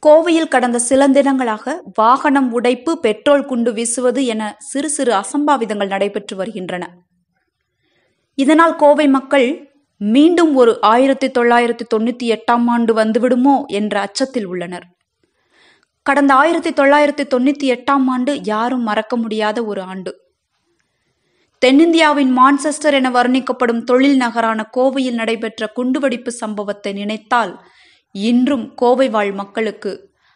கோவையில் கடந்த சில தினங்களாக வாகனம் உடைப்பு பெட்ரோல் குண்டு வீசுவது என சிறு சிறு அசம்பாவிதங்கள் நடைபெற்று வருகின்றன இதனால் கோவை மக்கள் மீண்டும் ஒரு ஆயிரத்தி தொள்ளாயிரத்தி தொண்ணூத்தி எட்டாம் ஆண்டு வந்துவிடுமோ என்ற அச்சத்தில் உள்ளனர் கடந்த ஆயிரத்தி தொள்ளாயிரத்தி தொண்ணூத்தி எட்டாம் ஆண்டு யாரும் மறக்க முடியாத ஒரு ஆண்டு தென்னிந்தியாவின் மான்செஸ்டர் என வர்ணிக்கப்படும் தொழில் நகரான கோவையில் நடைபெற்ற குண்டுவெடிப்பு சம்பவத்தை நினைத்தால் இன்றும் கோவை வாழ் மக்களுக்கு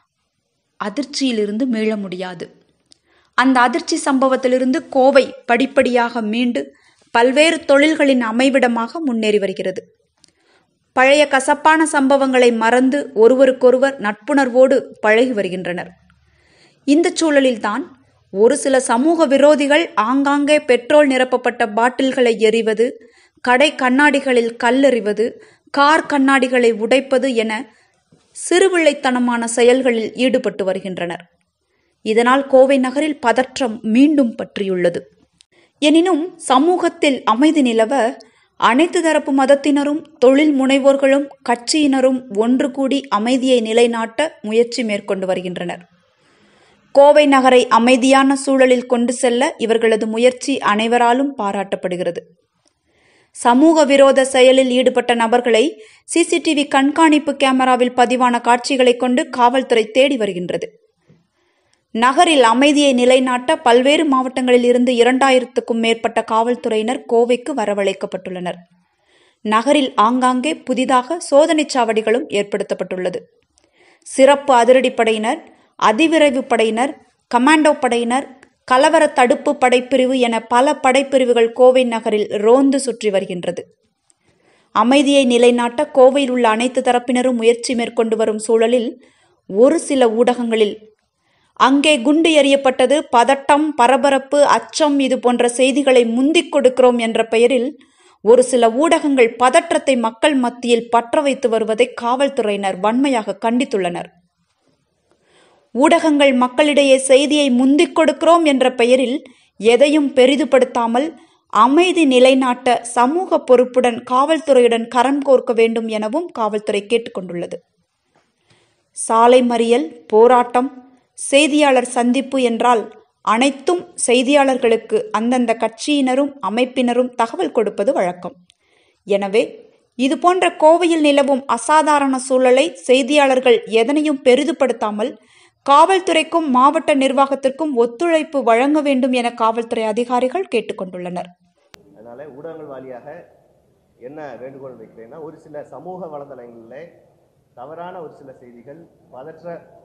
அதிர்ச்சியிலிருந்து மீள முடியாது அந்த அதிர்ச்சி சம்பவத்திலிருந்து கோவை படிப்படியாக மீண்டு பல்வேறு தொழில்களின் அமைவிடமாக முன்னேறி வருகிறது பழைய கசப்பான சம்பவங்களை மறந்து ஒருவருக்கொருவர் நட்புணர்வோடு பழகி வருகின்றனர் இந்த சூழலில்தான் ஒரு சில சமூக விரோதிகள் ஆங்காங்கே பெட்ரோல் நிரப்பப்பட்ட பாட்டில்களை எறிவது கடை கண்ணாடிகளில் கல்லெறிவது கார் கண்ணாடிகளை உடைப்பது என சிறுபிள்ளைத்தனமான செயல்களில் ஈடுபட்டு வருகின்றனர் இதனால் கோவை நகரில் பதற்றம் மீண்டும் பற்றியுள்ளது எனினும் சமூகத்தில் அமைதி நிலவ அனைத்து தரப்பு மதத்தினரும் தொழில் முனைவோர்களும் கட்சியினரும் ஒன்று கூடி அமைதியை நிலைநாட்ட முயற்சி மேற்கொண்டு வருகின்றனர் கோவை நகரை அமைதியான சூழலில் கொண்டு செல்ல இவர்களது முயற்சி அனைவராலும் பாராட்டப்படுகிறது சமூக விரோத செயலில் ஈடுபட்ட நபர்களை சிசிடிவி கண்காணிப்பு கேமராவில் பதிவான காட்சிகளை கொண்டு காவல்துறை தேடி வருகின்றது நகரில் அமைதியை நிலைநாட்ட பல்வேறு மாவட்டங்களில் இருந்து இரண்டாயிரத்துக்கும் மேற்பட்ட காவல்துறையினர் கோவைக்கு வரவழைக்கப்பட்டுள்ளனர் நகரில் ஆங்காங்கே புதிதாக சோதனைச் சாவடிகளும் ஏற்படுத்தப்பட்டுள்ளது சிறப்பு அதிரடிப்படையினர் அதிவிரைவு படையினர் கமாண்டோ படையினர் கலவர தடுப்பு படைப்பிரிவு என பல படைப்பிரிவுகள் கோவை நகரில் ரோந்து சுற்றி வருகின்றது அமைதியை நிலைநாட்ட கோவையில் உள்ள அனைத்து தரப்பினரும் முயற்சி மேற்கொண்டு வரும் சூழலில் ஒரு சில ஊடகங்களில் அங்கே குண்டு எறியப்பட்டது பதட்டம் பரபரப்பு அச்சம் இது போன்ற செய்திகளை முந்திக் கொடுக்கிறோம் என்ற பெயரில் ஒரு சில ஊடகங்கள் பதற்றத்தை மக்கள் மத்தியில் பற்ற வைத்து வருவதை காவல்துறையினர் வன்மையாக கண்டித்துள்ளனர் ஊடகங்கள் மக்களிடையே செய்தியை முந்திக் கொடுக்கிறோம் என்ற பெயரில் எதையும் பெரிதுபடுத்தாமல் அமைதி நிலைநாட்ட சமூக பொறுப்புடன் காவல்துறையுடன் கரம் கோர்க்க வேண்டும் எனவும் காவல்துறை கேட்டுக்கொண்டுள்ளது சாலை மறியல் போராட்டம் செய்தியாளர் சந்திப்பு என்றால் அனைத்தும் செய்தியாளர்களுக்கு அந்தந்த கட்சியினரும் அமைப்பினரும் தகவல் கொடுப்பது வழக்கம் எனவே இதுபோன்ற கோவையில் நிலவும் அசாதாரண சூழலை செய்தியாளர்கள் எதனையும் பெரிதுபடுத்தாமல் காவல்துறைக்கும் மாவட்ட நிர்வாகத்திற்கும் ஒத்துழைப்பு வழங்க வேண்டும் என காவல்துறை அதிகாரிகள் கேட்டுக்கொண்டுள்ளனர் அதனால் ஊடகங்கள் வாலியாக என்ன வேண்டுகோள் வைக்கிறேன்னா ஒரு சில சமூக வலைதளங்களில் தவறான ஒரு சில செய்திகள் பதற்ற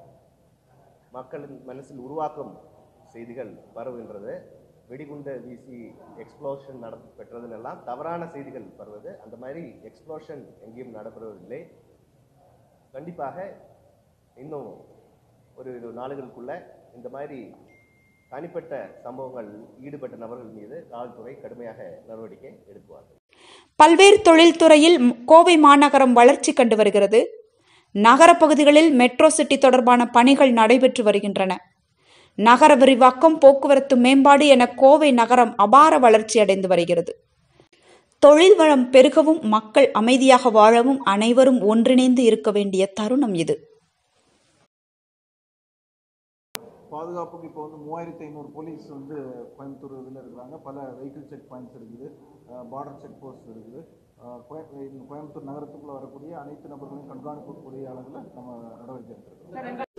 மக்களின் மனசில் உருவாக்கும் செய்திகள் பரவுகின்றது வெடிகுண்டு வீசி எக்ஸ்ப்ளோஷன் நட பெற்றதுன்னெல்லாம் தவறான செய்திகள் பரவுது அந்த மாதிரி எக்ஸ்ப்ளோஷன் எங்கேயும் நடைபெறவில்லை கண்டிப்பாக இன்னும் ஒரு இரு நாளுகளுக்குள்ள இந்த மாதிரி தனிப்பட்ட சம்பவங்கள் ஈடுபட்ட நபர்கள் மீது காவல்துறை கடுமையாக நடவடிக்கை எடுக்குவார்கள் பல்வேறு தொழில்துறையில் ம்- கோவை மாநகரம் வளர்ச்சி கண்டு வருகிறது நகர பகுதிகளில் மெட்ரோ சிட்டி தொடர்பான பணிகள் நடைபெற்று வருகின்றன நகர விரிவாக்கம் போக்குவரத்து மேம்பாடு என கோவை நகரம் அபார வளர்ச்சி அடைந்து வருகிறது தொழில் வளம் பெருகவும் மக்கள் அமைதியாக வாழவும் அனைவரும் ஒன்றிணைந்து இருக்க வேண்டிய தருணம் இது பாதுகாப்புக்கு இப்போ வந்து மூவாயிரத்தி ஐநூறு போலீஸ் வந்து கோயம்புத்தூர் இதில் இருக்கிறாங்க பல வெஹிக்கிள் செக் பாயிண்ட்ஸ் இருக்குது பார்டர் செக் போஸ்ட் இருக்குது அஹ் கோய- இந்த கோயம்புத்தூர் நகரத்துக்குள்ளே வரக்கூடிய அனைத்து நபர்களையும் கண்காணிப்பு பொறியாளர்களை நம்ம நடவடிக்கை எடுத்திருக்கோம்